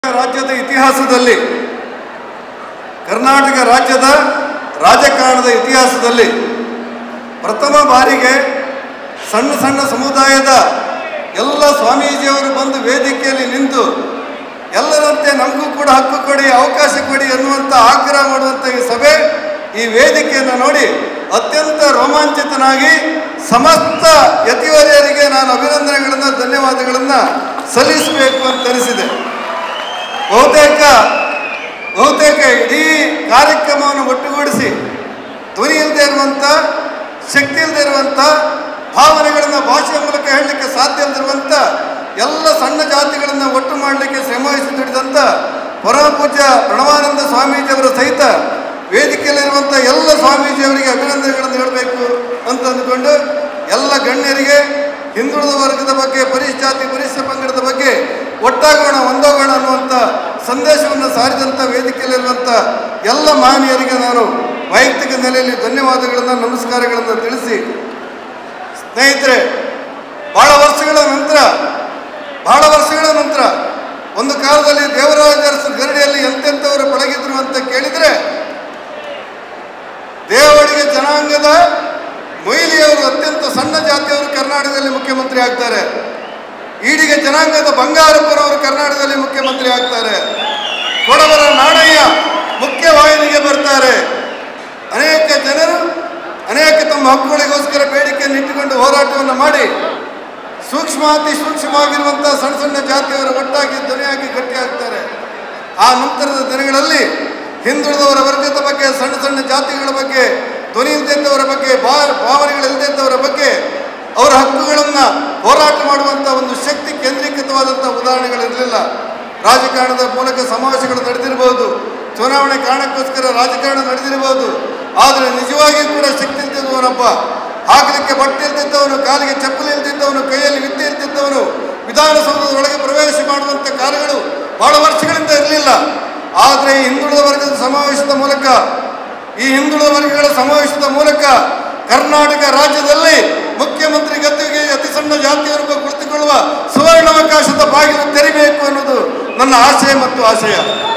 ರಾಜ್ಯದ ಇತಿಹಾಸದಲ್ಲಿ ಕರ್ನಾಟಕ ರಾಜ್ಯದ ರಾಜಕಾರಣದ ಇತಿಹಾಸದಲ್ಲಿ ಪ್ರಥಮ ಬಾರಿಗೆ ಸಣ್ಣ ಸಣ್ಣ ಸಮುದಾಯದ ಎಲ್ಲ ಸ್ವಾಮೀಜಿಯವರು ಬಂದು ವೇದಿಕೆಯಲ್ಲಿ ನಿಂತು ಎಲ್ಲರಂತೆ ನಮಗೂ ಕೂಡ ಹಕ್ಕು ಕೊಡಿ ಅವಕಾಶ ಕೊಡಿ ಅನ್ನುವಂಥ ಆಗ್ರಹ ಮಾಡುವಂಥ ಈ ಸಭೆ ಈ ವೇದಿಕೆಯನ್ನು ನೋಡಿ ಅತ್ಯಂತ ರೋಮಾಂಚಿತನಾಗಿ ಸಮಸ್ತ ಯತಿವರ್ಯರಿಗೆ ನಾನು ಅಭಿನಂದನೆಗಳನ್ನು ಧನ್ಯವಾದಗಳನ್ನು ಸಲ್ಲಿಸಬೇಕು ಅಂತ ಅನಿಸಿದೆ ಬಹುತೇಕ ಬಹುತೇಕ ಇಡೀ ಕಾರ್ಯಕ್ರಮವನ್ನು ಒಟ್ಟುಗೂಡಿಸಿ ಧ್ವನಿ ಇಲ್ಲದೆ ಇರುವಂಥ ಶಕ್ತಿ ಇಲ್ಲದೆ ಇರುವಂಥ ಭಾವನೆಗಳನ್ನು ಭಾಷೆಯ ಮೂಲಕ ಹೇಳಲಿಕ್ಕೆ ಸಾಧ್ಯ ಇಲ್ಲದಿರುವಂಥ ಎಲ್ಲ ಸಣ್ಣ ಜಾತಿಗಳನ್ನು ಒಟ್ಟು ಮಾಡಲಿಕ್ಕೆ ಶ್ರಮವಹಿಸಿ ದುಡಿದಂಥ ಪರಮ ಪೂಜ್ಯ ಪ್ರಣವಾನಂದ ಸ್ವಾಮೀಜಿಯವರ ಸಹಿತ ವೇದಿಕೆಯಲ್ಲಿರುವಂಥ ಎಲ್ಲ ಸ್ವಾಮೀಜಿಯವರಿಗೆ ಅಭಿನಂದನೆಗಳನ್ನು ಹೇಳಬೇಕು ಅಂತ ಅಂದುಕೊಂಡು ಎಲ್ಲ ಗಣ್ಯರಿಗೆ ಹಿಂದುಳಿದ ವರ್ಗದ ಬಗ್ಗೆ ಪರಿಶ್ ಜಾತಿ ಪರಿಶಿಷ್ಟ ಪಂಗಡದ ಬಗ್ಗೆ ಒಟ್ಟಾಗೋಣ ಒಂದಾಗೋಣ ಅನ್ನುವಂಥ ಸಂದೇಶವನ್ನು ಸಾರಿದಂಥ ವೇದಿಕೆಯಲ್ಲಿರುವಂಥ ಎಲ್ಲ ಮಹನೀಯರಿಗೆ ನಾನು ವೈಯಕ್ತಿಕ ನೆಲೆಯಲ್ಲಿ ಧನ್ಯವಾದಗಳನ್ನು ನಮಸ್ಕಾರಗಳನ್ನು ತಿಳಿಸಿ ಸ್ನೇಹಿತರೆ ಬಹಳ ವರ್ಷಗಳ ನಂತರ ಬಹಳ ವರ್ಷಗಳ ನಂತರ ಒಂದು ಕಾಲದಲ್ಲಿ ದೇವರಾಜ ಅರಸು ಗರಡಿಯಲ್ಲಿ ಎಂತೆಂಥವರು ಪಳಗಿದ್ರು ಅಂತ ಕೇಳಿದರೆ ದೇವಡಿಗೆ ಜನಾಂಗದ ಮೊಯ್ಲಿಯವರು ಅತ್ಯಂತ ಸಣ್ಣ ಜಾತಿಯವರು ಕರ್ನಾಟಕದಲ್ಲಿ ಮುಖ್ಯಮಂತ್ರಿ ಆಗ್ತಾರೆ ಈಡಿಗೆ ಜನಾಂಗದ ಬಂಗಾರಪ್ಪನವರು ಕರ್ನಾಟಕದಲ್ಲಿ ಮುಖ್ಯಮಂತ್ರಿ ಆಗ್ತಾರೆ ಕೊಡವರ ನಾಣಯ್ಯ ಮುಖ್ಯವಾಹಿನಿಗೆ ಬರ್ತಾರೆ ಅನೇಕ ಜನರು ಅನೇಕ ತಮ್ಮ ಹಕ್ಕುಗಳಿಗೋಸ್ಕರ ಬೇಡಿಕೆಯನ್ನು ಇಟ್ಟುಕೊಂಡು ಹೋರಾಟವನ್ನು ಮಾಡಿ ಸೂಕ್ಷ್ಮ ಅತಿ ಸೂಕ್ಷ್ಮವಾಗಿರುವಂಥ ಸಣ್ಣ ಸಣ್ಣ ಜಾತಿಯವರ ಒಟ್ಟಾಗಿ ಧ್ವನಿಯಾಗಿ ಗಟ್ಟಿಯಾಗ್ತಾರೆ ಆ ನಂತರದ ದಿನಗಳಲ್ಲಿ ಹಿಂದುಳಿದವರ ವರ್ಗದ ಬಗ್ಗೆ ಸಣ್ಣ ಸಣ್ಣ ಜಾತಿಗಳ ಬಗ್ಗೆ ಧ್ವನಿ ಇಲ್ದಿದ್ದವರ ಬಗ್ಗೆ ಭಾ ಭಾವನೆಗಳಿಲ್ಲದಿದ್ದವರ ಬಗ್ಗೆ ಅವರ ಹಕ್ಕುಗಳನ್ನು ಹೋರಾಟ ಮಾಡುವಂಥ ಒಂದು ಶಕ್ತಿ ಕೇಂದ್ರೀಕೃತವಾದಂಥ ಉದಾಹರಣೆಗಳಿರಲಿಲ್ಲ ರಾಜಕಾರಣದ ಮೂಲಕ ಸಮಾವೇಶಗಳು ನಡೆದಿರಬಹುದು ಚುನಾವಣೆ ಕಾರಣಕ್ಕೋಸ್ಕರ ರಾಜಕಾರಣ ನಡೆದಿರಬಹುದು ಆದರೆ ನಿಜವಾಗಿಯೂ ಕೂಡ ಶಕ್ತಿ ಇಲ್ದಿದ್ದವನೊಬ್ಬ ಹಾಕಲಿಕ್ಕೆ ಬಟ್ಟೆ ಇಲ್ದಿದ್ದವನು ಕಾಲಿಗೆ ಚಪ್ಪಲಿ ಇಲ್ದಿದ್ದವನು ಕೈಯಲ್ಲಿ ವಿದ್ಯೆ ಇಲ್ದಿದ್ದವನು ವಿಧಾನಸೌಧದೊಳಗೆ ಪ್ರವೇಶ ಮಾಡುವಂಥ ಕಾರ್ಯಗಳು ಬಹಳ ವರ್ಷಗಳಿಂದ ಇರಲಿಲ್ಲ ಆದರೆ ಈ ಹಿಂದುಳಿದ ವರ್ಗದ ಸಮಾವೇಶದ ಮೂಲಕ ಈ ಹಿಂದುಳಿದ ವರ್ಗಗಳ ಸಮಾವೇಶದ ಮೂಲಕ ಕರ್ನಾಟಕ ರಾಜ್ಯದಲ್ಲಿ ಮುಖ್ಯಮಂತ್ರಿ ಗದ್ದುಗೆ ಅತಿ ಸಣ್ಣ ಜಾತಿಯವರೆಗೂ ಕುಳಿತುಕೊಳ್ಳುವ ಸುವರ್ಣಾವಕಾಶದ ಬಾಗಿಲು ತೆರಿಬೇಕು ಅನ್ನೋದು ನನ್ನ ಆಶಯ ಮತ್ತು ಆಶಯ